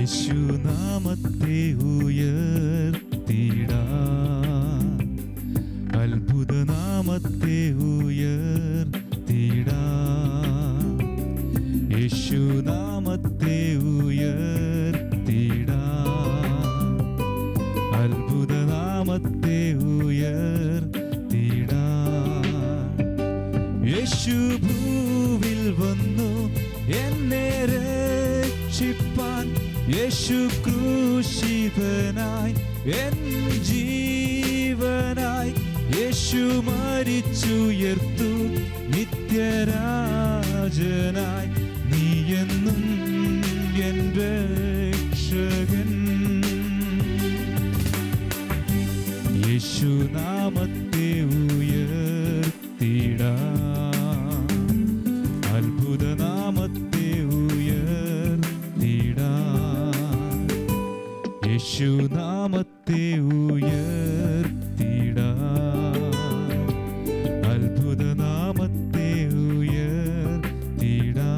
യേശുനാമത്തെ ഉയർത്തിടാ അത്ഭുതനാമത്തെ ഉയർത്തിടാ യേശുനാമത്തെ ഉയർത്തിടാ അത്ഭുതനാമത്തെ ഉയർത്തിടാ യേശു ഭൂവിൽ വന്നു എന്നെ രക്ഷിപ്പാൻ യേശു ക്രൂശിതനായി എൻ ജീവനായി യേശു മരിച്ചുയർത്തു നിത്യരാജനായി നീ എന്നും എൻ രക്ഷകൻ യേശുനാമത്തെ ഉയർത്തിടാ അത്ഭുതനാമത്തെ ഉയർത്തിടാ യേശുനാമത്തെ ഉയർത്തിടാ അത്ഭുതനാമത്തെ ഉയർത്തിടാ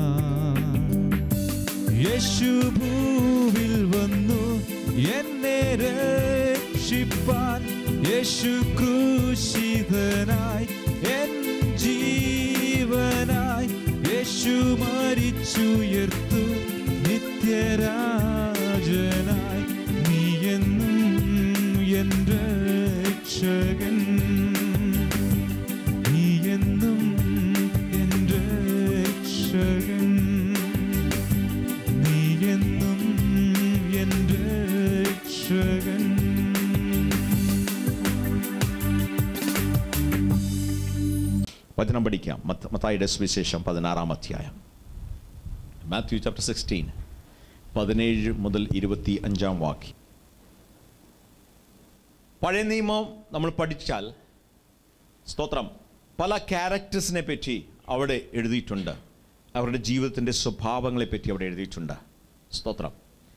യേശു ഭൂവിൽ വന്നു എന്നെ രക്ഷിപ്പാൻ യേശു ക്രൂശിതനായി എൻ ജീവനായി യേശു മരിച്ചുയർത്തു നിത്യരാജനായി നീ എന്നും എൻ രക്ഷകൻ നീ എന്നും എൻ രക്ഷകൻ നീ എന്നും എൻ രക്ഷകൻ വചനം പഠിക്കാം മത്ത- മത്തായിയുടെ സുവിശേഷം പതിനാറാം അധ്യായം മാത്യു ചാപ്റ്റർ സിക്സ്റ്റീൻ പതിനേഴ് മുതൽ ഇരുപത്തി അഞ്ചാം വാക്യം പഴയ നിയമം നമ്മൾ പഠിച്ചാൽ സ്തോത്രം പല ക്യാരക്ടേഴ്സിനെ പറ്റി അവിടെ എഴുതിയിട്ടുണ്ട് അവരുടെ ജീവിതത്തിൻ്റെ സ്വഭാവങ്ങളെ പറ്റി അവിടെ എഴുതിയിട്ടുണ്ട് സ്തോത്രം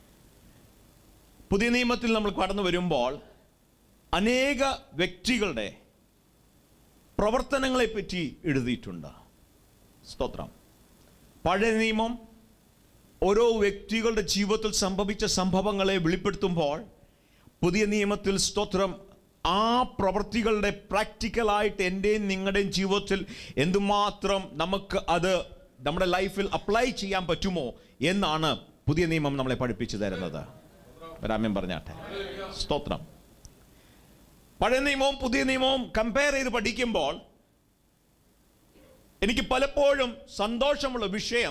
പുതിയ നിയമത്തിൽ നമ്മൾ കടന്നു വരുമ്പോൾ അനേക വ്യക്തികളുടെ പ്രവർത്തനങ്ങളെ പറ്റി എഴുതിയിട്ടുണ്ട് സ്തോത്രം പഴയ നിയമം ഓരോ വ്യക്തികളുടെ ജീവിതത്തിൽ സംഭവിച്ച സംഭവങ്ങളെ വെളിപ്പെടുത്തുമ്പോൾ പുതിയ നിയമത്തിൽ സ്തോത്രം ആ പ്രവൃത്തികളുടെ പ്രാക്ടിക്കലായിട്ട് എൻ്റെയും നിങ്ങളുടെയും ജീവിതത്തിൽ എന്തുമാത്രം നമുക്ക് അത് നമ്മുടെ ലൈഫിൽ അപ്ലൈ ചെയ്യാൻ പറ്റുമോ എന്നാണ് പുതിയ നിയമം നമ്മളെ പഠിപ്പിച്ചു തരുന്നത് രാമ്യം പറഞ്ഞാട്ടെ സ്തോത്രം പഴയ നിയമവും പുതിയ നിയമവും കമ്പയർ ചെയ്ത് പഠിക്കുമ്പോൾ എനിക്ക് പലപ്പോഴും സന്തോഷമുള്ള വിഷയം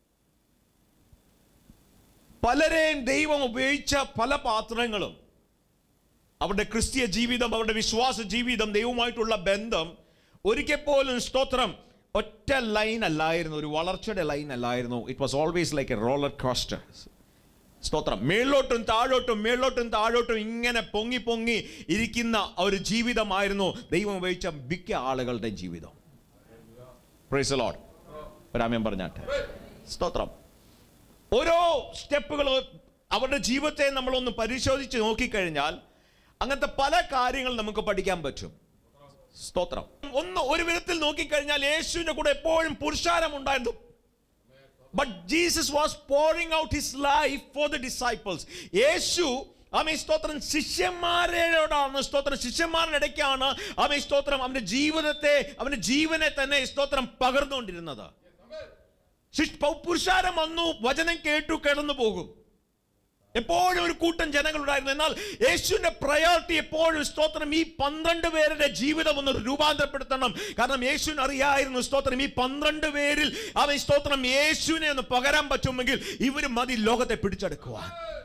പലരെയും ദൈവം ഉപയോഗിച്ച പല പാത്രങ്ങളും അവരുടെ ക്രിസ്തീയ ജീവിതം അവരുടെ വിശ്വാസ ജീവിതം ദൈവവുമായിട്ടുള്ള ബന്ധം ഒരിക്കൽ പോലും സ്തോത്രം ഒറ്റ ലൈൻ അല്ലായിരുന്നു ഒരു വളർച്ചയുടെ ലൈൻ അല്ലായിരുന്നു it was always like a roller coaster സ്തോത്രം മേളിലോട്ടും താഴോട്ടും മേളിലോട്ടും താഴോട്ടും ഇങ്ങനെ പൊങ്ങി പൊങ്ങി ഇരിക്കുന്ന ഒരു ജീവിതമായിരുന്നു ദൈവം ഉപയോഗിച്ച മിക്ക ആളുകളുടെ ജീവിതം പ്രൈസ് ലോഡ് രാമ്യം പറഞ്ഞാട്ടെ സ്തോത്രം ഓരോ സ്റ്റെപ്പുകൾ അവരുടെ ജീവിതത്തെ നമ്മളൊന്ന് പരിശോധിച്ച് നോക്കിക്കഴിഞ്ഞാൽ അങ്ങനത്തെ പല കാര്യങ്ങൾ നമുക്ക് പഠിക്കാൻ പറ്റും സ്തോത്രം ഒന്ന് ഒരു വിധത്തിൽ നോക്കിക്കഴിഞ്ഞാൽ യേശുവിന്റെ കൂടെ എപ്പോഴും പുരുഷാരം ഉണ്ടായിരുന്നു but Jesus was pouring out his life for the disciples Yeshu ആമേ സ്തോത്രം ശിഷ്യന്മാരോടാണ് സ്തോത്രം ശിഷ്യന്മാരുടെ ഇടയ്ക്കാണ് ആമേ സ്തോത്രം അവന്റെ ജീവിതത്തെ അവന്റെ ജീവനെ തന്നെ സ്തോത്രം പകർന്നുകൊണ്ടിരുന്നത് ശിഷ്- പൗ- പുരുഷാരം വന്നു വചനം കേട്ടു കിടന്നു പോകും എപ്പോഴും ഒരു കൂട്ടം ജനങ്ങളുണ്ടായിരുന്നു എന്നാൽ യേശുവിന്റെ പ്രയോറിറ്റി എപ്പോഴും സ്തോത്രം ഈ പന്ത്രണ്ട് പേരുടെ ജീവിതം ഒന്ന് രൂപാന്തരപ്പെടുത്തണം കാരണം യേശുവിന് അറിയായിരുന്നു സ്തോത്രം ഈ പന്ത്രണ്ട് പേരിൽ അവൻ സ്തോത്രം യേശുവിനെ ഒന്ന് പകരാൻ പറ്റുമെങ്കിൽ ഇവര് മതി ലോകത്തെ പിടിച്ചെടുക്കുവാൻ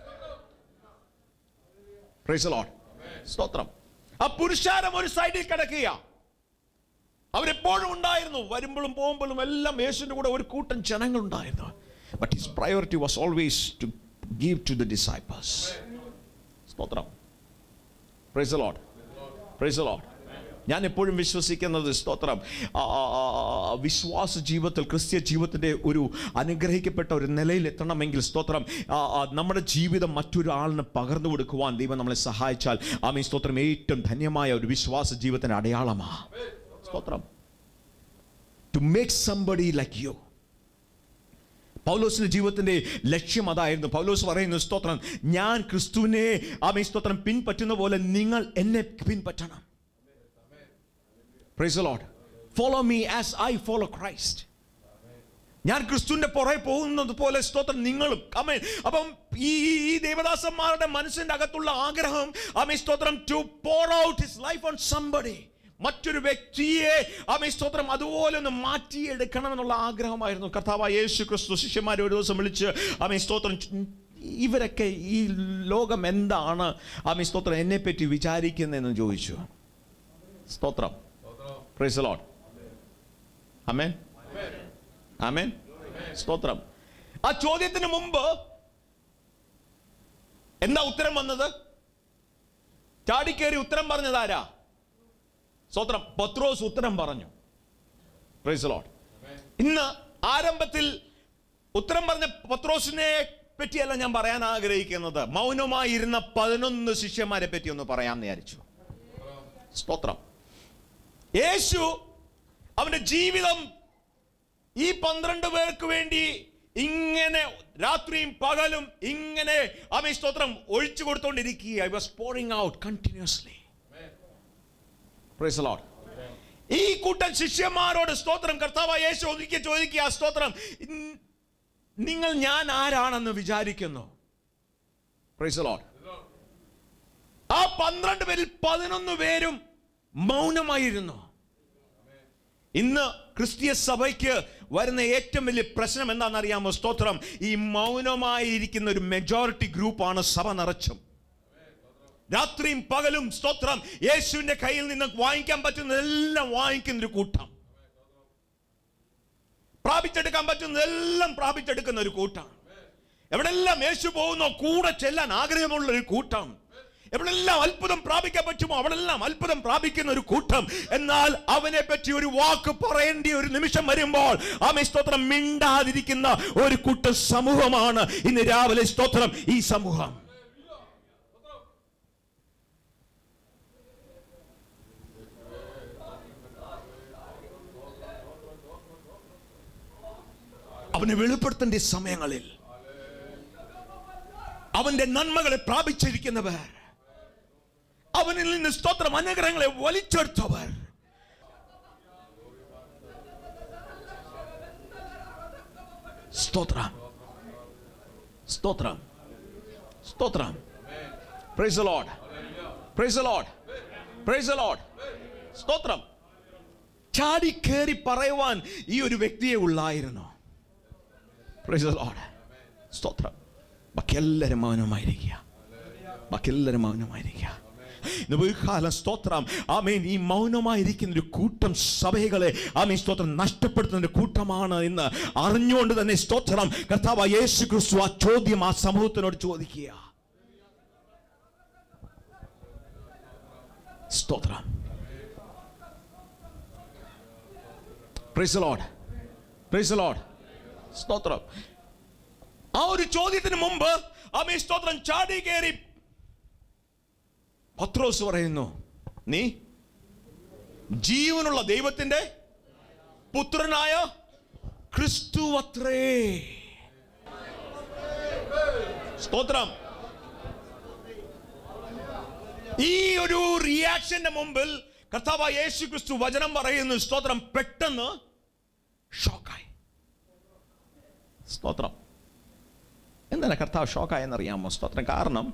Praise the Lord. സ്തോത്രം ആ പുരുഷാരം ഒരു സൈഡിൽ കിടക്കുക അവരെപ്പോഴും ഉണ്ടായിരുന്നു വരുമ്പോഴും പോകുമ്പോഴും എല്ലാം യേശുവിന്റെ കൂടെ ഒരു കൂട്ടം ജനങ്ങൾ ഉണ്ടായിരുന്നു but his priority was always to give to the disciples സ്തോത്രം പ്രൈസ് ലോഡ് പ്രൈസ് ലോഡ് ഞാൻ എപ്പോഴും വിശ്വസിക്കുന്നത് സ്തോത്രം ആ, ആ, ആ, വിശ്വാസ ജീവിതത്തിൽ ക്രിസ്ത്യ ജീവിതത്തിൻ്റെ ഒരു അനുഗ്രഹിക്കപ്പെട്ട ഒരു നിലയിൽ എത്തണമെങ്കിൽ സ്തോത്രം ആ, ആ, നമ്മുടെ ജീവിതം മറ്റൊരാളിന് പകർന്നു കൊടുക്കുവാൻ ദൈവം നമ്മളെ സഹായിച്ചാൽ ആമീ സ്തോത്രം ഏറ്റവും ധന്യമായ ഒരു വിശ്വാസ ജീവിതത്തിൻ്റെ അടയാളമാണ് സ്തോത്രം to make somebody like you പൗലോസിന്റെ ജീവിതത്തിന്റെ ലക്ഷ്യം അതായിരുന്നു പൗലോസ് പറയുന്നു സ്തോത്രം ഞാൻ ക്രിസ്തുവിനെ ആമേ സ്തോത്രം പിൻപറ്റുന്ന പോലെ നിങ്ങൾ എന്നെ പിൻപറ്റണം praise Lord follow me as I follow Christ ഞാൻ ക്രിസ്തുവിന്റെ പുറകെ പോകുന്നത് പോലെ സ്തോത്രം നിങ്ങളും അമേ അപ്പം ഈ ഈ- ഈ ദേവദാസന്മാരുടെ മനസ്സിന്റെ അകത്തുള്ള ആഗ്രഹം അമേ സ്തോത്രം to pour out his life on somebody മറ്റൊരു വ്യക്തിയെ അമേ സ്തോത്രം അതുപോലെ ഒന്ന് മാറ്റിയെടുക്കണം എന്നുള്ള ആഗ്രഹമായിരുന്നു കർത്താവ് യേശു ക്രിസ്തു ശിഷ്യന്മാരെ ഒരു ദിവസം വിളിച്ച് അമേ സ്തോത്രം ഇവരൊക്കെ ഈ ലോകം എന്താണ് അമേ സ്തോത്രം എന്നെ പറ്റി വിചാരിക്കുന്നതെന്ന് ചോദിച്ചു സ്തോത്രം പ്രൈസ് ലോഡ് അമേൻ ആമേൻ സ്തോത്രം ആ ചോദ്യത്തിന് മുമ്പ് എന്താ ഉത്തരം വന്നത് ചാടിക്കേറി ഉത്തരം പറഞ്ഞത് ആരാ സ്തോത്രം പത്രോസ് ഉത്തരം പറഞ്ഞു പ്രൈസ് ലോഡ് ഇന്ന് ആരംഭത്തിൽ ഉത്തരം പറഞ്ഞ പത്രോസിനെ പറ്റിയല്ല ഞാൻ പറയാൻ ആഗ്രഹിക്കുന്നത് മൗനമായിരുന്ന പതിനൊന്ന് ശിഷ്യന്മാരെ പറ്റി ഒന്ന് പറയാൻ വിചാരിച്ചു സ്തോത്രം യേശു അവന്റെ ജീവിതം ഈ പന്ത്രണ്ട് പേർക്ക് വേണ്ടി ഇങ്ങനെ രാത്രിയും പകലും ഇങ്ങനെ ആമേ സ്തോത്രം ഒഴിച്ചു കൊടുത്തോണ്ടിരിക്കുക I was pouring out continuously ഈ കൂട്ടം ശിഷ്യന്മാരോട് സ്തോത്രം കർത്താവ് യേശു ഒതുക്കി ചോദിക്കുക ആ സ്തോത്രം ഇൻ- നിങ്ങൾ ഞാൻ ആരാണെന്ന് വിചാരിക്കുന്നു Praise the Lord. ആ പന്ത്രണ്ട് പേരിൽ പതിനൊന്ന് പേരും മൗനമായിരുന്നു ഇന്ന് ക്രിസ്തീയ സഭയ്ക്ക് വരുന്ന ഏറ്റവും വലിയ പ്രശ്നം എന്താണെന്ന് അറിയാമോ സ്തോത്രം ഈ മൗനമായിരിക്കുന്ന ഒരു മെജോറിറ്റി ഗ്രൂപ്പാണ് സഭ നിറച്ചും രാത്രിയും പകലും സ്തോത്രം യേശുവിന്റെ കയ്യിൽ നിന്ന് വാങ്ങിക്കാൻ പറ്റുന്നതെല്ലാം വാങ്ങിക്കുന്ന ഒരു കൂട്ടം പ്രാപിച്ചെടുക്കാൻ പറ്റുന്നതെല്ലാം പ്രാപിച്ചെടുക്കുന്ന ഒരു കൂട്ടം എവിടെല്ലാം യേശു പോകുന്നോ കൂടെ ചെല്ലാൻ ആഗ്രഹമുള്ള ഒരു കൂട്ടം എവിടെല്ലാം അത്ഭുതം പ്രാപിക്കാൻ പറ്റുമോ അവിടെല്ലാം അത്ഭുതം പ്രാപിക്കുന്ന ഒരു കൂട്ടം എന്നാൽ അവനെ പറ്റി ഒരു വാക്ക് പറയേണ്ട ഒരു നിമിഷം വരുമ്പോൾ ആമേ സ്തോത്രം മിണ്ടാതിരിക്കുന്ന ഒരു കൂട്ട സമൂഹമാണ് ഇന്ന് രാവിലെ സ്തോത്രം ഈ സമൂഹം അവനെ വെളിപ്പെടുത്തേണ്ട സമയങ്ങളിൽ അവന്റെ നന്മകളെ പ്രാപിച്ചിരിക്കുന്നവർ അവനിൽ നിന്ന് സ്തോത്രം അനുഗ്രഹങ്ങളെ വലിച്ചെടുത്തവർ സ്തോത്രം സ്തോത്രം സ്തോത്രം praise Lord praise Lord praise Lord സ്തോത്രം ചാടി കയറി പറയുവാൻ ഈ ഒരു വ്യക്തിയെ ഉള്ളായിരുന്നു പ്രൈസ് ലോഡ് സ്തോത്രം ബാക്കി എല്ലാവരും മൗനമായിരിക്കുക ബാക്കി എല്ലാവരും മൗനമായിരിക്കുക ഇന്ന് ഒരു കാലം സ്തോത്രം ആമേൻ ഈ മൗനമായിരിക്കുന്ന ഒരു കൂട്ടം സഭകളെ ആമേൻ സ്തോത്രം നഷ്ടപ്പെടുത്തുന്ന ഒരു കൂട്ടമാണ് എന്ന് അറിഞ്ഞുകൊണ്ട് തന്നെ സ്തോത്രം കർത്താവ് യേശു ക്രിസ്തു ആ ചോദ്യം ആ സമൂഹത്തിനോട് ചോദിക്കുക സ്തോത്രം പ്രൈസ് ലോഡ് പ്രൈസ് ലോഡ് സ്തോത്രം ആ ഒരു ചോദ്യത്തിന് മുമ്പ് ആമേ സ്തോത്രം ചാടി കയറി പത്രോസ് പറയുന്നു നീ ജീവനുള്ള ദൈവത്തിന്റെ പുത്രനായ ക്രിസ്തു അത്രേ സ്തോത്രം ഈ ഒരു റിയാക്ഷന്റെ മുമ്പിൽ കർത്താവ് യേശു ക്രിസ്തു വചനം പറയുന്നു സ്തോത്രം പെട്ടെന്ന് ഷോക്കായി സ്തോത്രം എന്താണ് കർത്താവ് ഷോക്കായെന്നറിയാമോ സ്തോത്രം കാരണം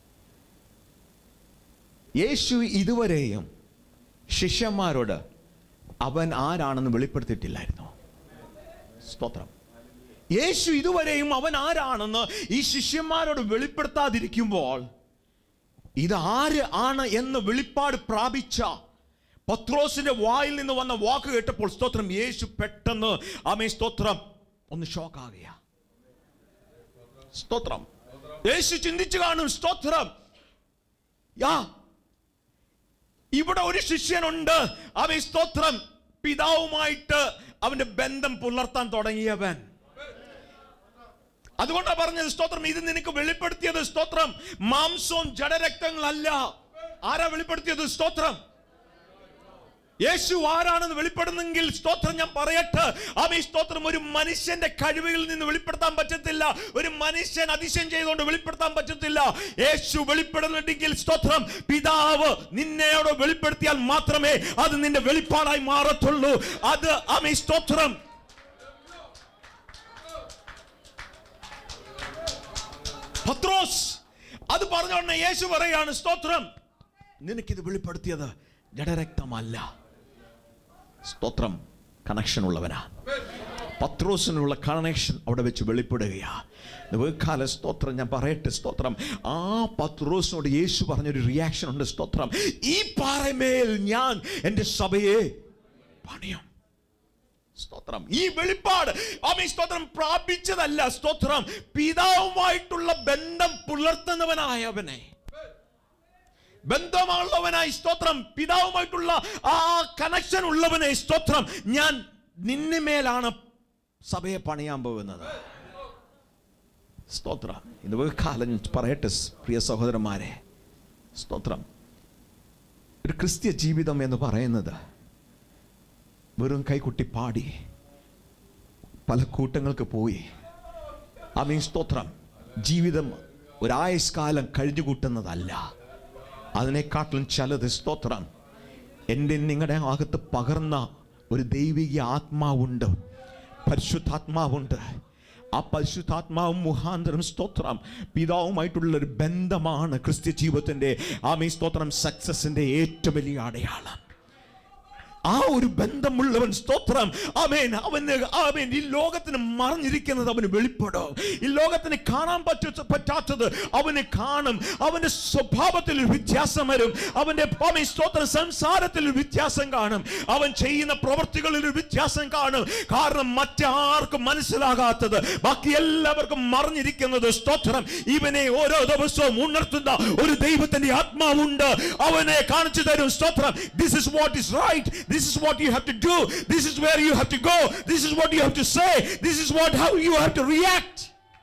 യേശു ഇതുവരെയും ശിഷ്യന്മാരോട് അവൻ ആരാണെന്ന് വെളിപ്പെടുത്തിയിട്ടില്ലായിരുന്നു സ്തോത്രം യേശു ഇതുവരെയും അവൻ ആരാണെന്ന് ഈ ശിഷ്യന്മാരോട് വെളിപ്പെടുത്താതിരിക്കുമ്പോൾ ഇത് ആര് ആണ് എന്ന് വെളിപ്പാട് പ്രാപിച്ച പത്രോസിന്റെ വായിൽ നിന്ന് വന്ന വാക്ക് കേട്ടപ്പോൾ സ്തോത്രം യേശു പെട്ടെന്ന് ആമേ സ്തോത്രം ഒന്ന് ഷോക്കാകുക സ്തോത്രം യേശു ചിന്തിച്ചു കാണും സ്തോത്രം യാ ഇവിടെ ഒരു ശിഷ്യനുണ്ട് അവൻ സ്തോത്രം പിതാവുമായിട്ട് അവന്റെ ബന്ധം പുലർത്താൻ തുടങ്ങിയവൻ അതുകൊണ്ടാ പറഞ്ഞത് സ്തോത്രം ഇത് നിനക്ക് വെളിപ്പെടുത്തിയത് സ്തോത്രം മാംസവും ജഡരക്തങ്ങളല്ല ആരാ വെളിപ്പെടുത്തിയത് സ്തോത്രം യേശു ആരാണെന്ന് വെളിപ്പെടുന്നെങ്കിൽ സ്തോത്രം ഞാൻ പറയട്ടെ ആമേ സ്തോത്രം ഒരു മനുഷ്യന്റെ കഴിവുകളിൽ നിന്ന് വെളിപ്പെടുത്താൻ പറ്റത്തില്ല ഒരു മനുഷ്യൻ അതിശയം ചെയ്തുകൊണ്ട് വെളിപ്പെടുത്താൻ പറ്റത്തില്ല യേശു വെളിപ്പെടുന്നുണ്ടെങ്കിൽ സ്തോത്രം പിതാവ് നിന്നെയോട് വെളിപ്പെടുത്തിയാൽ മാത്രമേ അത് നിന്റെ വെളിപ്പാടായി മാറത്തുള്ളൂ അത് ആമേ സ്തോത്രം പത്രോസ് അത് പറഞ്ഞോടനെ യേശു പറയാണ് സ്തോത്രം നിനക്കിത് വെളിപ്പെടുത്തിയത് ജഡരക്തമല്ല സ്തോത്രം കണക്ഷൻ ഉള്ളവനാ പത്രോസിനുള്ള കണക്ഷൻ അവിടെ വെച്ച് വെളിപ്പെടുകയാ കാല സ്തോത്രം ഞാൻ പറയട്ടെ സ്തോത്രം ആ പത്രോസിനോട് യേശു പറഞ്ഞൊരു റിയാക്ഷൻ ഉണ്ട് സ്തോത്രം ഈ പാറമേൽ ഞാൻ എൻ്റെ സഭയെ പണിയും സ്തോത്രം ഈ വെളിപ്പാട് ആമേ സ്തോത്രം പ്രാപിച്ചതല്ല സ്തോത്രം പിതാവുമായിട്ടുള്ള ബന്ധം പുലർത്തുന്നവനായവനെ ബന്ധമുള്ളവനായി സ്തോത്രം പിതാവുമായിട്ടുള്ള ആ കണക്ഷൻ ഉള്ളവനെ സ്തോത്രം ഞാൻ നിന്നിമേലാണ് സഭയെ പണിയാൻ പോകുന്നത് സ്തോത്രം ഇത് കാലം പറയട്ടെ പ്രിയ സഹോദരന്മാരെ സ്തോത്രം ഒരു ക്രിസ്ത്യ ജീവിതം എന്ന് പറയുന്നത് വെറും കൈകുട്ടി പാടി പല കൂട്ടങ്ങൾക്ക് പോയി ആമീൻ സ്തോത്രം ജീവിതം ഒരായുഷ്കാലം കഴിഞ്ഞുകൂട്ടുന്നതല്ല അതിനെക്കാട്ടിലും ചിലത് സ്തോത്രം എൻ്റെ നിങ്ങളുടെ അകത്ത് പകർന്ന ഒരു ദൈവിക ആത്മാവുണ്ട് പരിശുദ്ധാത്മാവുണ്ട് ആ പരിശുദ്ധാത്മാവും മുഖാന്തരം സ്തോത്രം പിതാവുമായിട്ടുള്ള ഒരു ബന്ധമാണ് ക്രിസ്ത്യ ജീവിതത്തിൻ്റെ ആമീ സ്തോത്രം സക്സസിൻ്റെ ഏറ്റവും വലിയ അടയാളം ആ ഒരു ബന്ധമുള്ളവൻ സ്തോത്രം അവൻ അവന് അവൻ ഈ ലോകത്തിന് മറഞ്ഞിരിക്കുന്നത് അവന് വെളിപ്പെടും ഈ ലോകത്തിന് കാണാൻ പറ്റ പറ്റാത്തത് അവന് കാണും അവന്റെ സ്വഭാവത്തിൽ ഒരു വ്യത്യാസം വരും അവന്റെ അവൻ സ്തോത്രം സംസാരത്തിൽ ഒരു വ്യത്യാസം കാണും അവൻ ചെയ്യുന്ന പ്രവൃത്തികളിൽ ഒരു വ്യത്യാസം കാണും കാരണം മറ്റാർക്കും മനസ്സിലാകാത്തത് ബാക്കി എല്ലാവർക്കും മറഞ്ഞിരിക്കുന്നത് സ്തോത്രം ഇവനെ ഓരോ ദിവസവും ഉണർത്തുന്ന ഒരു ദൈവത്തിന്റെ ആത്മാവുണ്ട് അവനെ കാണിച്ചു തരും സ്തോത്രം this is what is right This is what you have to do. This is where you have to go. This is what you have to say. This is what how you have to react.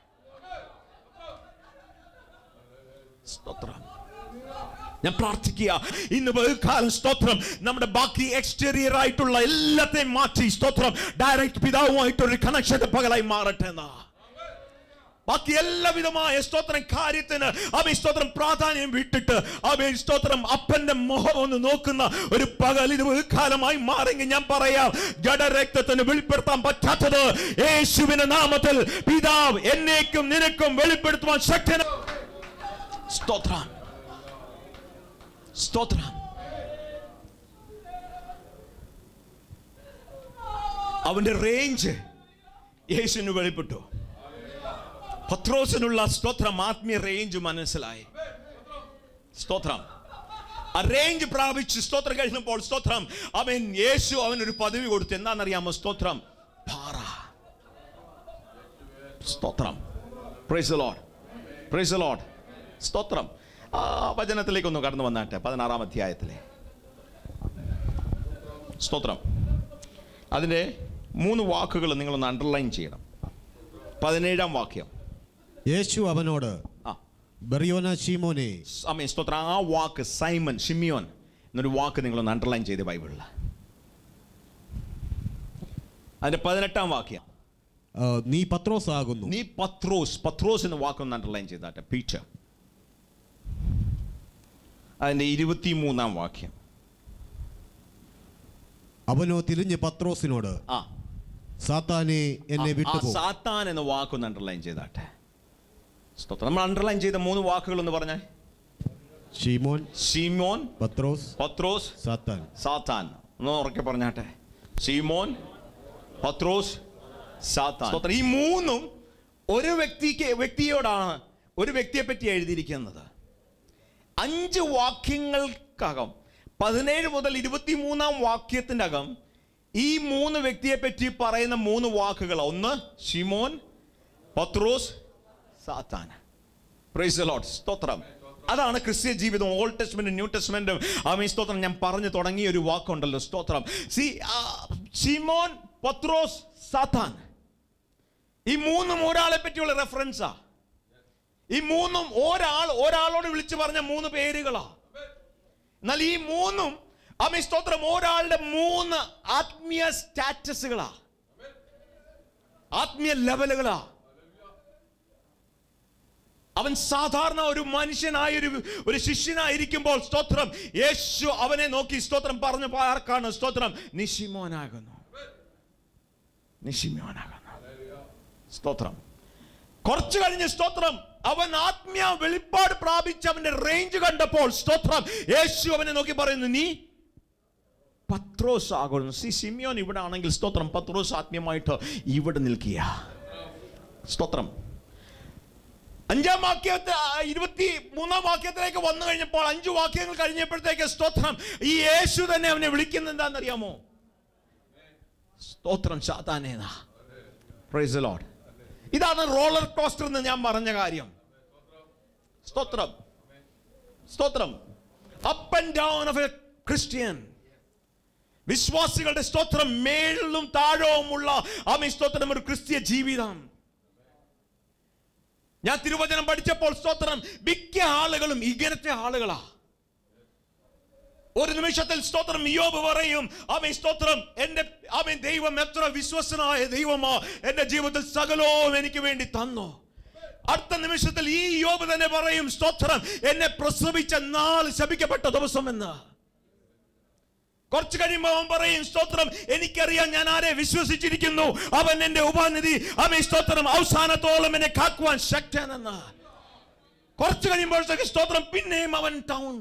സ്തോത്രം ഞാൻ പ്രാർത്ഥിക്കുക ഇന്ന് ബഹുകാലം സ്തോത്രം നമ്മുടെ ബാക്കി exterior ആയിട്ടുള്ള എല്ലാത്തെയും മാറ്റി സ്തോത്രം ഡയറക്റ്റ് പിതാവുമായിട്ടൊരു കണക്ഷന്റെ പകലായി മാറട്ടെ എന്നാ ബാക്കി എല്ലാവിധമായ സ്തോത്രം കാര്യത്തിന് അവൻ സ്തോത്രം പ്രാധാന്യം വിട്ടിട്ട് അവൻ സ്തോത്രം അപ്പന്റെ മുഖം ഒന്ന് നോക്കുന്ന ഒരു പകൽ ഇത് കാലമായി മാറിയെങ്കിൽ ഞാൻ പറയാം ജഡരക്തത്തിന് വെളിപ്പെടുത്താൻ പറ്റാത്തത് യേശുവിന്റെ നാമത്തിൽ പിതാവ് എന്നേക്കും നിനക്കും വെളിപ്പെടുത്തുവാൻ ശക്തന സ്തോത്രം സ്തോത്രം അവന്റെ റേഞ്ച് യേശുവിന് വെളിപ്പെട്ടു പത്രോസിനുള്ള സ്തോത്രം ആത്മീയ റേഞ്ച് മനസ്സിലായി സ്തോത്രം ആ റേഞ്ച് പ്രാപിച്ച് സ്തോത്രം കഴിഞ്ഞപ്പോൾ സ്തോത്രം അവൻ യേശു അവനൊരു പദവി കൊടുത്തു എന്താണെന്നറിയാമോ സ്തോത്രം പാറ സ്തോത്രം പ്രൈസ് ലോഡ് പ്രൈസ് ലോഡ് സ്തോത്രം ആ വചനത്തിലേക്ക് ഒന്ന് കടന്നു വന്നാട്ടെ പതിനാറാം അധ്യായത്തിലെ സ്തോത്രം അതിൻ്റെ മൂന്ന് വാക്കുകൾ നിങ്ങളൊന്ന് അണ്ടർലൈൻ ചെയ്യണം പതിനേഴാം വാക്യം യേശു അവനോട് ആ ബറിയോന ശീമോനെ സമയം സ്തോത്രം ആ വാക്ക് സൈമൺ ഷിമിയോൻ എന്നൊരു വാക്ക് നിങ്ങളൊന്ന് അണ്ടർലൈൻ ചെയ്ത് ബൈബിളിൽ അതിന്റെ പതിനെട്ടാം വാക്യം ആ, നീ പത്രോസ് ആകുന്നു നീ പത്രോസ് പത്രോസ് എന്ന വാക്കൊന്ന് അണ്ടർലൈൻ ചെയ്താട്ടെ പീച്ചർ അതിന്റെ ഇരുപത്തി മൂന്നാം വാക്യം അവനോ തിരിഞ്ഞ് പത്രോസിനോട് ആ സാത്താനെ എന്നെ ആ, ആ വിട്ടുപോ സാത്താൻ എന്ന വാക്കൊന്ന് അണ്ടർലൈൻ ചെയ്താട്ടെ സ്തോത്രം നമ്മൾ അണ്ടർലൈൻ ചെയ്ത മൂന്ന് വാക്കുകൾ ഒന്ന് പറഞ്ഞേ ഷീമോൻ ഷീമോൻ പത്രോസ് പത്രോസ് സാത്താൻ സാത്താൻ ഒന്ന് ഉറക്കെ പറഞ്ഞാട്ടെ സീമോൻ പത്രോസ് സാത്താൻ സ്തോത്രം. ഈ മൂന്നും ഒരു വ്യക്തിക്ക് വ്യക്തിയോടാണ് ഒരു വ്യക്തിയെ പറ്റി എഴുതിയിരിക്കുന്നത് അഞ്ച് വാക്യങ്ങൾക്കകം പതിനേഴ് മുതൽ ഇരുപത്തിമൂന്നാം വാക്യത്തിൻ്റെ അകം ഈ മൂന്ന് വ്യക്തിയെ പറ്റി പറയുന്ന മൂന്ന് വാക്കുകൾ ഒന്ന് ഷിമോൻ പത്രോസ് സാത്താൻ പ്രൈസ് ലോട്ട് സ്തോത്രം അതാണ് ക്രിസ്ത്യ ജീവിതം ഓൾഡ് ടെസ്റ്റ്മെന്റും ന്യൂ ടെസ്റ്റ്മെന്റും ആമീൻ സ്തോത്രം ഞാൻ പറഞ്ഞു തുടങ്ങിയ ഒരു വാക്കുണ്ടല്ലോ സ്തോത്രം സി ഷിമോൻ പത്രോസ് സാത്താൻ ഈ മൂന്നും ഒരാളെ പറ്റിയുള്ള റെഫറൻസാ ഈ മൂന്നും ഒരാൾ ഒരാളോട് വിളിച്ചു പറഞ്ഞ മൂന്ന് പേരുകളാ എന്നാൽ ഈ മൂന്നും ആമേ സ്തോത്രം ഒരാളുടെ മൂന്ന് ആത്മീയ സ്റ്റാറ്റസുകളാ ആത്മീയ ലെവലുകളാ അവൻ സാധാരണ ഒരു മനുഷ്യനായ ഒരു ഒരു ശിഷ്യനായിരിക്കുമ്പോൾ സ്തോത്രം യേശു അവനെ നോക്കി സ്തോത്രം പറഞ്ഞു ആർക്കാണ് സ്തോത്രം നിഷിമോനാകുന്നു നിഷിമോനാകുന്നു സ്തോത്രം കുറച്ചു കഴിഞ്ഞ് സ്തോത്രം അവൻ ആത്മീയ വെളിപ്പാട് പ്രാപിച്ച് അവന്റെ റേഞ്ച് കണ്ടപ്പോൾ സ്തോത്രം യേശു അവനെ നോക്കി പറയുന്നു നീ പത്രോസ് ആകുന്നു സി സിമിയോൻ ഇവിടെ ആണെങ്കിൽ സ്തോത്രം പത്രോസ് ആത്മീയമായിട്ട് ഇവിടെ നിൽക്കുക സ്തോത്രം അഞ്ചാം വാക്യത്തെ ആ, ഇരുപത്തി മൂന്നാം വാക്യത്തിലേക്ക് വന്നു കഴിഞ്ഞപ്പോൾ അഞ്ചു വാക്യങ്ങൾ കഴിഞ്ഞപ്പോഴത്തേക്ക് സ്തോത്രം ഈ യേശു തന്നെ അവനെ വിളിക്കുന്നത് എന്താണെന്നറിയാമോ സ്തോത്രം സാത്താനേതാ പ്രൈസ് ലോഡ് ഇതാണ് റോളർ കോസ്റ്റർ എന്ന് ഞാൻ പറഞ്ഞ കാര്യം സ്തോത്രം സ്തോത്രം up and down of a Christian വിശ്വാസികളുടെ സ്തോത്രം മേളിലും താഴവുമുള്ള ആമേ സ്തോത്രം ഒരു ക്രിസ്തീയ ജീവിതം ഞാൻ തിരുവചനം പഠിച്ചപ്പോൾ സ്തോത്രം മിക്ക ആളുകളും ഇങ്ങനത്തെ ആളുകളാ ഒരു നിമിഷത്തിൽ സ്തോത്രം യോബ് പറയും ആമേ സ്തോത്രം എന്റെ ആമേ ദൈവം എത്ര വിശ്വസനായ ദൈവമാ എന്റെ ജീവിതത്തിൽ സകലവും എനിക്ക് വേണ്ടി തന്നു അടുത്ത നിമിഷത്തിൽ ഈ യോബ് തന്നെ പറയും സ്തോത്രം എന്നെ പ്രസവിച്ച നാൾ ശപിക്കപ്പെട്ട ദിവസം എന്ന് കുറച്ച് കഴിയുമ്പോൾ അവൻ പറയും സ്തോത്രം എനിക്കറിയാം ഞാൻ ആരെ വിശ്വസിച്ചിരിക്കുന്നു അവൻ എന്റെ ഉപാനിധി അവൻ സ്തോത്രം അവസാനത്തോളം എന്നെ കാക്കുവാൻ ശക്തനെന്ന് കുറച്ച് കഴിയുമ്പോഴത്തേക്ക് സ്തോത്രം പിന്നെയും അവൻ ടൗൺ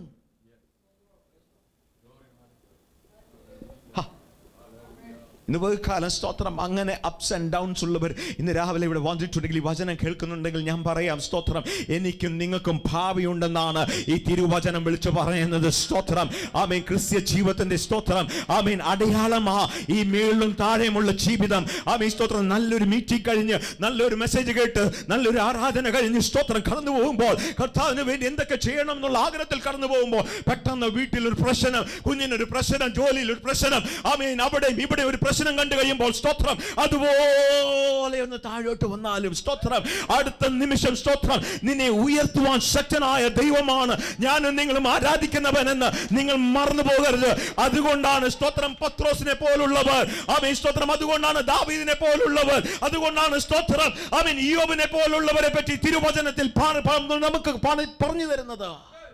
ഇന്ന് കാലം സ്തോത്രം അങ്ങനെ അപ്സ് ആൻഡ് ഡൗൺസ് ഉള്ളവർ ഇന്ന് രാവിലെ ഇവിടെ വന്നിട്ടുണ്ടെങ്കിൽ ഈ വചനം കേൾക്കുന്നുണ്ടെങ്കിൽ ഞാൻ പറയാം സ്തോത്രം എനിക്കും നിങ്ങൾക്കും ഭാവിയുണ്ടെന്നാണ് ഈ തിരുവചനം വിളിച്ചു പറയുന്നത് സ്തോത്രം ആമീൻ ക്രിസ്ത്യ ജീവിതത്തിന്റെ സ്തോത്രം ആമീൻ അടയാളമാ ഈ മേളിലും താഴെയുമുള്ള ജീവിതം ആമീൻ സ്തോത്രം നല്ലൊരു മീറ്റിംഗ് കഴിഞ്ഞ് നല്ലൊരു മെസ്സേജ് കേട്ട് നല്ലൊരു ആരാധന കഴിഞ്ഞ് സ്തോത്രം കടന്നു പോകുമ്പോൾ കർത്താവിന് വേണ്ടി എന്തൊക്കെ ചെയ്യണം എന്നുള്ള ആഗ്രഹത്തിൽ കടന്നു പോകുമ്പോൾ പെട്ടെന്ന് വീട്ടിൽ ഒരു പ്രശ്നം കുഞ്ഞിനൊരു പ്രശ്നം ജോലിയിൽ ഒരു പ്രശ്നം ആമീൻ അവിടെ ഇവിടെ ഒരു പ്രശ്നം കണ്ടു കഴിയുമ്പോൾ സ്തോത്രം അതുപോലെ ഒന്ന് താഴോട്ട് വന്നാലും സ്തോത്രം അടുത്ത നിമിഷം സ്തോത്രം നിന്നെ ഉയർത്തുവാൻ ശക്തനായ ദൈവമാണ് ഞാനും നിങ്ങളും ആരാധിക്കുന്നവനെന്ന് നിങ്ങൾ മറന്നു പോകരുത് അതുകൊണ്ടാണ് സ്തോത്രം പത്രോസിനെ പോലുള്ളവർ ആമീൻ സ്തോത്രം അതുകൊണ്ടാണ് ദാവീദിനെ പോലുള്ളവർ അതുകൊണ്ടാണ് സ്തോത്രം ആമീൻ യോബിനെ പോലുള്ളവരെ പറ്റി തിരുവചനത്തിൽ പാ- പാ- നമുക്ക് പാ- പറഞ്ഞു തരുന്നത്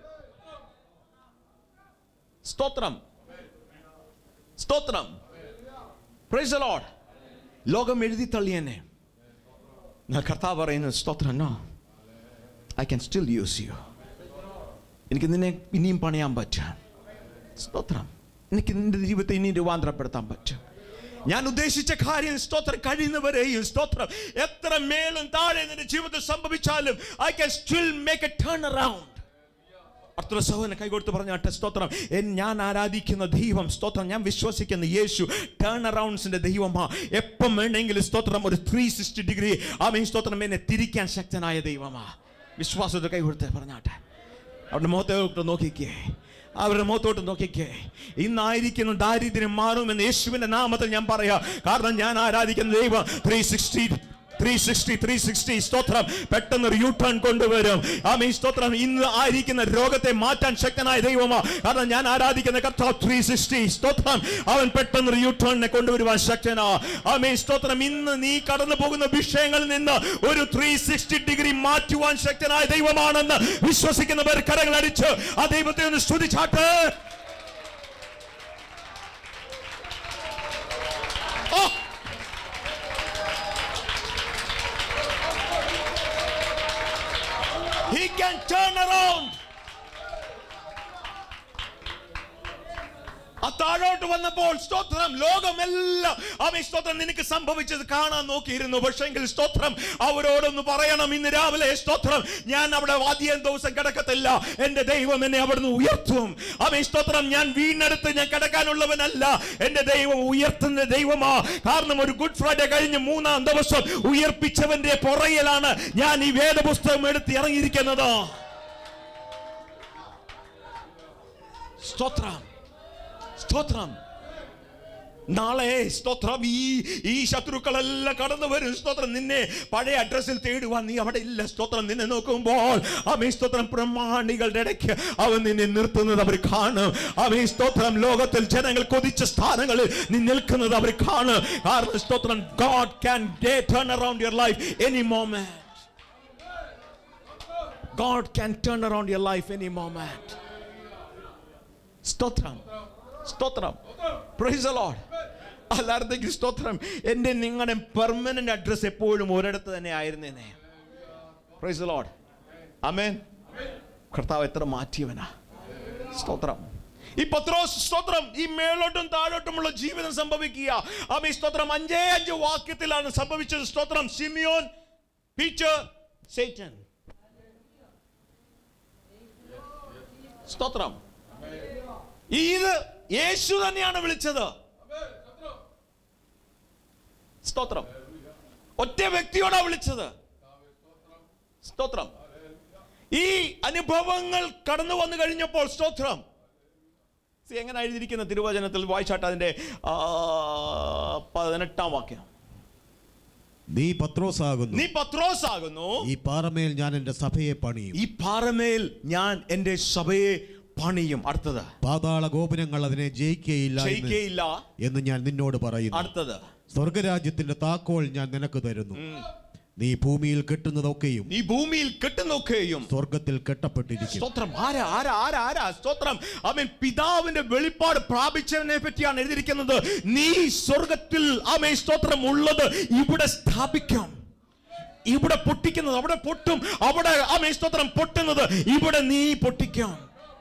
സ്തോത്രം സ്തോത്രം പ്രൈസ് the Lord. ലോകം എഴുതി തള്ളി എന്നെ എന്നാൽ കർത്താവ് പറയുന്നത് സ്തോത്രം no I can still use you എനിക്ക് നിന്നെ ഇനിയും പണിയാൻ പറ്റും സ്തോത്രം എനിക്ക് നിന്റെ ജീവിതത്തെ ഇനിയും രൂപാന്തരപ്പെടുത്താൻ പറ്റും ഞാൻ ഉദ്ദേശിച്ച കാര്യം സ്തോത്രം കഴിയുന്നവരെയും സ്തോത്രം എത്ര മേലും താഴെ നിന്റെ ജീവിതത്തിൽ സംഭവിച്ചാലും I can still make a turn around അത്ര സഹോദരൻ കൈകൊടുത്ത് പറഞ്ഞാട്ടെ സ്തോത്രം എൻ- ഞാൻ ആരാധിക്കുന്ന ദൈവം സ്തോത്രം ഞാൻ വിശ്വസിക്കുന്ന യേശു ടേൺ അറൗണ്ട്സിന്റെ ദൈവമാ എപ്പം വേണമെങ്കിലും സ്തോത്രം ഒരു ത്രീ സിക്സ്റ്റി ഡിഗ്രി ആമീൻ സ്തോത്രം എന്നെ തിരിക്കാൻ ശക്തനായ ദൈവമാ വിശ്വാസത്തെ കൈകൊടുത്ത് പറഞ്ഞാട്ടെ അവരുടെ മുഖത്തോട്ട് നോക്കിക്കേ അവരുടെ മുഖത്തോട്ട് നോക്കിക്കേ ഇന്നായിരിക്കുന്ന ദാരിദ്ര്യം മാറുമെന്ന് യേശുവിന്റെ നാമത്തിൽ ഞാൻ പറയാം കാരണം ഞാൻ ആരാധിക്കുന്ന ദൈവം three sixty three sixty three sixty സ്തോത്രം പെട്ടെന്ന് ഒരു യു ടേൺ കൊണ്ടുവരും ആമീ സ്തോത്രം ഇന്ന് ആയിരിക്കുന്ന രോഗത്തെ മാറ്റാൻ ശക്തനായ ദൈവമാ കാരണം ഞാൻ ആരാധിക്കുന്ന കർത്താവ് ത്രീ സിക്സ്റ്റി സ്തോത്രം അവൻ പെട്ടെന്ന് ഒരു യു ടേണിനെ കൊണ്ടുവരുവാൻ ശക്തനാ ആമീ സ്തോത്രം ഇന്ന് നീ കടന്നു പോകുന്ന വിഷയങ്ങളിൽ നിന്ന് ഒരു ത്രീ സിക്സ്റ്റി ഡിഗ്രി മാറ്റുവാൻ ശക്തനായ ദൈവമാണെന്ന് വിശ്വസിക്കുന്നവർ കരങ്ങൾ അടിച്ച് ആ ദൈവത്തെ ഒന്ന് സ്തുതിച്ചാട്ട് ഓ He can turn around. ആ താഴോട്ട് വന്നപ്പോൾ സ്തോത്രം ലോകമെല്ലാം ആമേ സ്തോത്രം നിനക്ക് സംഭവിച്ചത് കാണാൻ നോക്കിയിരുന്നു പക്ഷെങ്കിൽ സ്തോത്രം അവരോടൊന്ന് പറയണം ഇന്ന് രാവിലെ സ്തോത്രം ഞാൻ അവിടെ വാദ്യം ദിവസം കിടക്കത്തില്ല എന്റെ ദൈവം എന്നെ അവിടുന്ന് ഉയർത്തും ആമേ സ്തോത്രം ഞാൻ വീണെടുത്ത് ഞാൻ കിടക്കാനുള്ളവനല്ല എന്റെ ദൈവം ഉയർത്തുന്ന ദൈവമാ കാരണം ഒരു ഗുഡ് ഫ്രൈഡേ കഴിഞ്ഞ് മൂന്നാം ദിവസം ഉയർപ്പിച്ചവന്റെ പുറയിലാണ് ഞാൻ ഈ വേദപുസ്തകം എടുത്ത് ഇറങ്ങിയിരിക്കുന്നത് സ്തോത്രം സ്തോത്രം നാളെ സ്തോത്രം ഈ ഈ ശത്രുക്കളെല്ലാം കടന്നു വരും സ്തോത്രം നിന്നെ പഴയ അഡ്രസ്സിൽ തേടുവാൻ നീ അവിടെ ഇല്ല സ്തോത്രം നിന്നെ നോക്കുമ്പോൾ അമേ സ്തോത്രം പ്രമാണികളുടെ ഇടയ്ക്ക് അവൻ നിന്നെ നിർത്തുന്നത് അവർ കാണും അമേ സ്തോത്രം ലോകത്തിൽ ജനങ്ങൾ കൊതിച്ച സ്ഥാനങ്ങളിൽ നീ നിൽക്കുന്നത് അവർ കാണും കാരണം സ്തോത്രം God can turn around your life any moment God can turn around your life any moment സ്തോത്രം സ്തോത്രം പ്രൈസ് ലോഡ് അല്ലായിരുന്നെങ്കിൽ സ്തോത്രം എൻ്റെ നിങ്ങളുടെ പെർമനന്റ് അഡ്രസ് എപ്പോഴും ഒരിടത്ത് തന്നെ ആയിരുന്നേനെ പ്രൈസ് ലോഡ് അമേൻ കർത്താവ് എത്ര മാറ്റിയവനാ സ്തോത്രം ഈ പത്രോസ് സ്തോത്രം ഈ മേലോട്ടും താഴോട്ടുമുള്ള ജീവിതം സംഭവിക്കുക ആമേ സ്തോത്രം അഞ്ചേ അഞ്ച് വാക്യത്തിലാണ് സംഭവിച്ചത് സ്തോത്രം സിമിയോൻ പീച്ചർ സേറ്റൻ സ്തോത്രം ഇത് യേശു തന്നെയാണ് വിളിച്ചത് സ്തോത്രം ഒറ്റ വ്യക്തിയോടാ വിളിച്ചത് സ്തോത്രം ഈ അനുഭവങ്ങൾ കടന്നു വന്നു കഴിഞ്ഞപ്പോൾ സ്തോത്രം See, എങ്ങനെ എഴുതിയിരിക്കുന്ന തിരുവചനത്തിൽ വായിച്ചാട്ട് അതിന്റെ ആ, പതിനെട്ടാം വാക്യം നീ പത്രോസാകുന്നു നീ പത്രോസ് ആകുന്നു ഈ പാറമേൽ ഞാൻ എൻ്റെ സഭയെ പണിയും ഈ പാറമേൽ ഞാൻ എൻ്റെ സഭയെ പണിയും അടുത്തത് പാതാള ഗോപുരങ്ങൾ അതിനെ ജയിക്കുകയില്ല എന്ന് ജയിക്കയില്ല എന്ന് ഞാൻ നിന്നോട് പറയുന്നു അടുത്തത് സ്വർഗരാജ്യത്തിന്റെ താക്കോൽ ഞാൻ നിനക്ക് തരുന്നു നീ ഭൂമിയിൽ കെട്ടുന്നതൊക്കെയും നീ ഭൂമിയിൽ കെട്ടുന്നൊക്കെയും സ്വർഗത്തിൽ കെട്ടപ്പെട്ടിരിക്കും സ്തോത്രം ആരാ ആരാ ആരാ ആരാ സ്തോത്രം അവൻ പിതാവിന്റെ വെളിപ്പാട് പ്രാപിച്ചതിനെ പറ്റിയാണ് എഴുതിയിരിക്കുന്നത് നീ സ്വർഗത്തിൽ ആമേ സ്തോത്രം ഉള്ളത് ഇവിടെ സ്ഥാപിക്കാം ഇവിടെ പൊട്ടിക്കുന്നത് അവിടെ പൊട്ടും അവിടെ ആമേ സ്തോത്രം പൊട്ടുന്നത് ഇവിടെ നീ പൊട്ടിക്കാം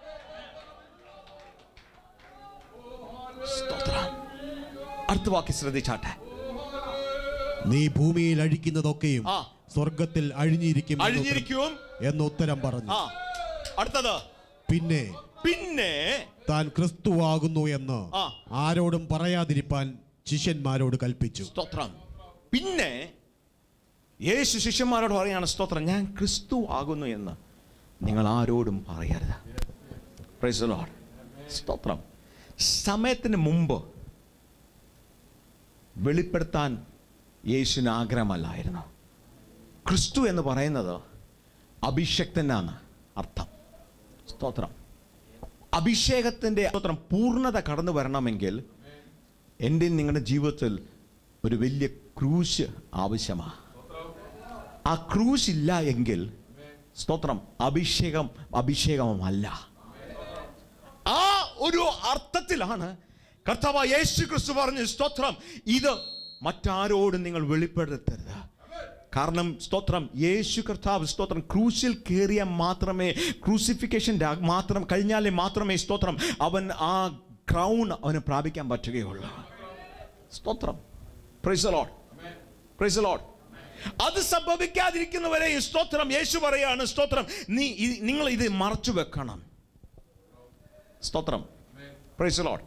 സ്തോത്രം അടുത്ത വാക്യം ശ്രദ്ധിച്ചാട്ടെ നീ ഭൂമിയിൽ അഴിക്കുന്നതൊക്കെയും ആ. സ്വർഗത്തിൽ അഴിഞ്ഞിരിക്കും എന്ന് ഉത്തരം- അഴിഞ്ഞിരിക്കും എന്ന് ഉത്തരം പറഞ്ഞു ആ അടുത്തത് പിന്നെ പിന്നെ താൻ ക്രിസ്തുവാകുന്നു എന്ന് ആ. ആരോടും പറയാതിരിപ്പാൻ ശിഷ്യന്മാരോട് കൽപ്പിച്ചു സ്തോത്രം പിന്നെ യേശു ശിഷ്യന്മാരോട് പറയാണ് സ്തോത്രം ഞാൻ ക്രിസ്തു ആകുന്നു എന്ന് നിങ്ങൾ ആരോടും പറയരുത് Praise the Lord. സ്തോത്രം സമയത്തിന് മുമ്പ് വെളിപ്പെടുത്താൻ യേശുവിന് ആഗ്രഹമല്ലായിരുന്നു ക്രിസ്തു എന്ന് പറയുന്നത് അഭിഷക്തനാണ് അർത്ഥം സ്തോത്രം അഭിഷേകത്തിൻ്റെ സ്തോത്രം പൂർണ്ണത കടന്നു വരണമെങ്കിൽ എൻ്റെ നിങ്ങളുടെ ജീവിതത്തിൽ ഒരു വലിയ ക്രൂശ് ആവശ്യമാണ് ആ ക്രൂശ് ഇല്ല എങ്കിൽ സ്തോത്രം അഭിഷേകം അഭിഷേകമല്ല ആ ഒരു അർത്ഥത്തിലാണ് കർത്താവ് യേശു ക്രിസ്തു പറഞ്ഞു സ്തോത്രം ഇത് മറ്റാരോടും നിങ്ങൾ വെളിപ്പെടുത്തരുത് കാരണം സ്തോത്രം യേശു കർത്താവ് സ്തോത്രം ക്രൂശിൽ കയറിയ മാത്രമേ ക്രൂസിഫിക്കേഷൻ മാത്രം കഴിഞ്ഞാലേ മാത്രമേ സ്തോത്രം അവൻ ആ ക്രൗൺ അവന് പ്രാപിക്കാൻ പറ്റുകയുള്ളൂ സ്തോത്രം പ്രൈസ് ലോഡ് പ്രൈസ് ലോഡ് അത് സംഭവിക്കാതിരിക്കുന്നവരെയും സ്തോത്രം യേശു പറയാണ് സ്തോത്രം നീ ഇത്- നിങ്ങൾ ഇത് മറച്ചു വെക്കണം സ്തോത്രം പ്രൈസ് ലോഡ്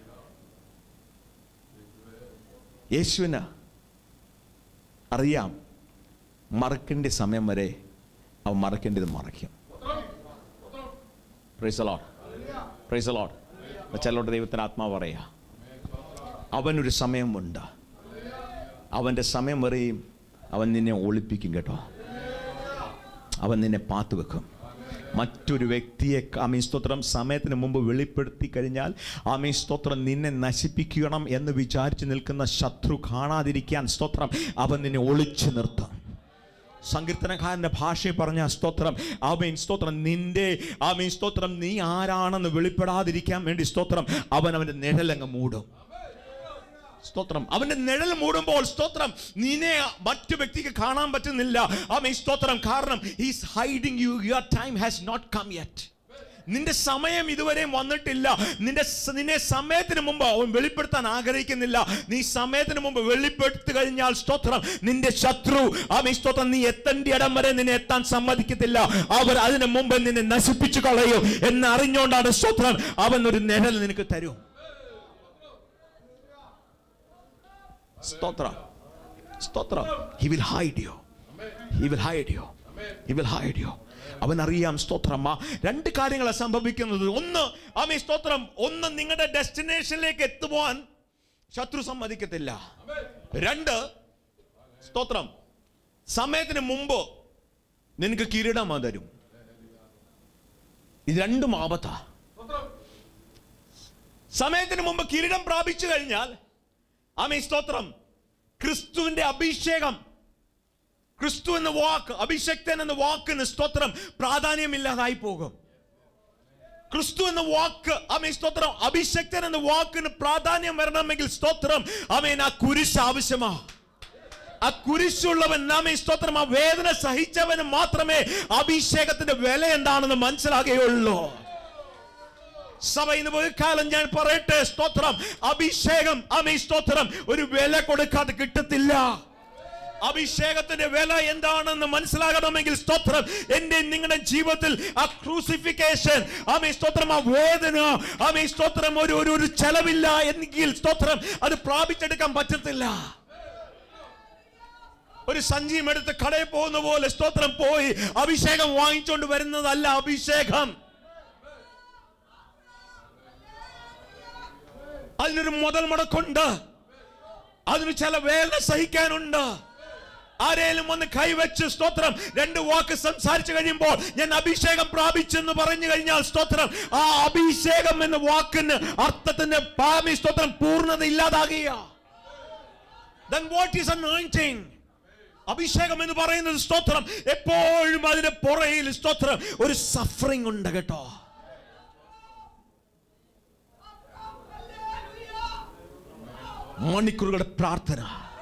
യേശുവിന് അറിയാം മറക്കേണ്ട സമയം വരെ അവൻ മറക്കേണ്ടത് മറയ്ക്കും പ്രൈസ് ലോഡ് പ്രൈസ് ലോഡ് ചിലരുടെ ദൈവത്തിന് ആത്മാവ് പറയാ അവനൊരു സമയമുണ്ട് അവൻ്റെ സമയം വരെയും അവൻ നിന്നെ ഒളിപ്പിക്കും കേട്ടോ അവൻ നിന്നെ പാത്തു വെക്കും മറ്റൊരു വ്യക്തിയെ ആമീൻ സ്തോത്രം സമയത്തിന് മുമ്പ് വെളിപ്പെടുത്തി കഴിഞ്ഞാൽ ആമീൻ സ്തോത്രം നിന്നെ നശിപ്പിക്കണം എന്ന് വിചാരിച്ച് നിൽക്കുന്ന ശത്രു കാണാതിരിക്കാൻ സ്തോത്രം അവൻ നിന്നെ ഒളിച്ചു നിർത്തും സങ്കീർത്തനക്കാരന്റെ ഭാഷയിൽ പറഞ്ഞ സ്തോത്രം ആമീൻ സ്തോത്രം നിന്റെ ആമീൻ സ്തോത്രം നീ ആരാണെന്ന് വെളിപ്പെടാതിരിക്കാൻ വേണ്ടി സ്തോത്രം അവൻ അവന്റെ നിഴലങ്ങ് മൂടും സ്തോത്രം അവന്റെ നിഴൽ മൂടുമ്പോൾ സ്തോത്രം നിന്നെ മറ്റു വ്യക്തിക്ക് കാണാൻ പറ്റുന്നില്ല ആമേ സ്തോത്രം കാരണം is hiding you your time has not come yet നിന്റെ സമയം ഇതുവരെയും വന്നിട്ടില്ല നിന്റെ സ- നിന്നെ സമയത്തിന് മുമ്പ് അവൻ വെളിപ്പെടുത്താൻ ആഗ്രഹിക്കുന്നില്ല നീ സമയത്തിന് മുമ്പ് വെളിപ്പെടുത്തി കഴിഞ്ഞാൽ സ്തോത്രം നിന്റെ ശത്രു ആമേ സ്തോത്രം നീ എത്തേണ്ട ഇടം വരെ നിന്നെ എത്താൻ സമ്മതിക്കത്തില്ല അവർ അതിന് മുമ്പ് നിന്നെ നശിപ്പിച്ചു കളയും എന്ന് അറിഞ്ഞുകൊണ്ടാണ് സ്തോത്രം അവൻ ഒരു നിഴൽ നിനക്ക് തരും സ്തോത്രം സ്തോത്രം he will hide you he will hide you he will hide you അവൻ അറിയാം സ്തോത്രം ആ രണ്ട് കാര്യങ്ങളാണ് സംഭവിക്കുന്നത് ഒന്ന് ആമേ സ്തോത്രം ഒന്ന് നിങ്ങളുടെ ഡെസ്റ്റിനേഷനിലേക്ക് എത്തുവാൻ ശത്രു സമ്മതിക്കത്തില്ല രണ്ട് സ്തോത്രം സമയത്തിന് മുമ്പ് നിനക്ക് കിരീടം അത് തരും ഇത് രണ്ടും ആപത്താ സമയത്തിന് മുമ്പ് കിരീടം പ്രാപിച്ചു കഴിഞ്ഞാൽ ആമേ സ്തോത്രം ക്രിസ്തുവിന്റെ അഭിഷേകം ക്രിസ്തു എന്ന വാക്ക് അഭിഷക്തൻ എന്ന വാക്കിന് സ്തോത്രം പ്രാധാന്യമില്ലാതായി പോകും ക്രിസ്തു എന്ന വാക്ക് ആമേ സ്തോത്രം അഭിഷക്തൻ എന്ന വാക്കിന് പ്രാധാന്യം വരണമെങ്കിൽ സ്തോത്രം ആമേൻ ആ കുരിശ് ആവശ്യമാ ആ കുരിശുള്ളവൻ നാമേ സ്തോത്രം ആ വേദന സഹിച്ചവന് മാത്രമേ അഭിഷേകത്തിന്റെ വില എന്താണെന്ന് മനസ്സിലാകുകയുള്ളൂ സഭ ഇന്ന് പോയി കാലം ഞാൻ പറയട്ടെ സ്തോത്രം അഭിഷേകം ആമേ സ്തോത്രം ഒരു വില കൊടുക്കാതെ കിട്ടത്തില്ല അഭിഷേകത്തിന്റെ വില എന്താണെന്ന് മനസ്സിലാകണമെങ്കിൽ സ്തോത്രം എന്റെ നിങ്ങളുടെ ജീവിതത്തിൽ ആ ക്രൂസിഫിക്കേഷൻ ആമേ സ്തോത്രം ആ വേദന ആമേ സ്തോത്രം ഒരു ഒരു ഒരു ചെലവില്ല എങ്കിൽ സ്തോത്രം അത് പ്രാപിച്ചെടുക്കാൻ പറ്റത്തില്ല ഒരു സഞ്ചിയും എടുത്ത് കടയിൽ പോകുന്ന പോലെ സ്തോത്രം പോയി അഭിഷേകം വാങ്ങിച്ചുകൊണ്ട് വരുന്നതല്ല അഭിഷേകം അതിനൊരു മുതൽ മുടക്കുണ്ട് അതിന് ചില വേദന സഹിക്കാനുണ്ട് ആരേലും വന്ന് കൈവച്ച് സ്തോത്രം രണ്ട് വാക്ക് സംസാരിച്ചു കഴിയുമ്പോൾ ഞാൻ അഭിഷേകം പ്രാപിച്ചെന്ന് പറഞ്ഞു കഴിഞ്ഞാൽ സ്തോത്രം ആ അഭിഷേകം എന്ന വാക്കിന് അർത്ഥത്തിന്റെ പാമി സ്തോത്രം പൂർണ്ണത ഇല്ലാതാകുക then what is anointing അഭിഷേകം എന്ന് പറയുന്നത് സ്തോത്രം എപ്പോഴും അതിന്റെ പുറയിൽ സ്തോത്രം ഒരു സഫറിംഗ് ഉണ്ട് കേട്ടോ മണിക്കൂറുകളുടെ പ്രാർത്ഥന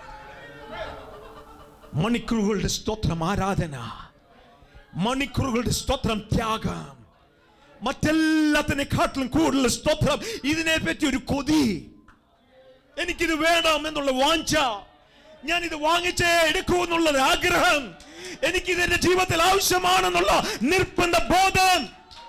മണിക്കൂറുകളുടെ സ്തോത്രം ആരാധന മണിക്കൂറുകളുടെ സ്തോത്രം ത്യാഗം മറ്റെല്ലാത്തിനെക്കാട്ടിലും കൂടുതൽ സ്തോത്രം ഇതിനെ പറ്റി ഒരു കൊതി എനിക്കിത് വേണം എന്നുള്ള വാഞ്ച ഞാൻ ഇത് വാങ്ങിച്ചേ എടുക്കൂ എന്നുള്ളത് ആഗ്രഹം എനിക്കിത് എന്റെ ജീവിതത്തിൽ ആവശ്യമാണെന്നുള്ള നിർബന്ധ ബോധം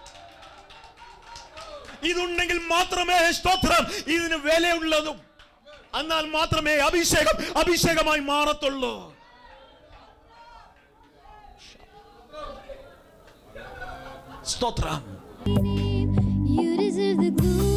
ഇതുണ്ടെങ്കിൽ മാത്രമേ സ്തോത്രം ഇതിന് വിലയുള്ളതും എന്നാൽ മാത്രമേ അഭിഷേകം അഭിഷേകമായി മാറത്തുള്ളൂ സ്തോത്രം You deserve the glory.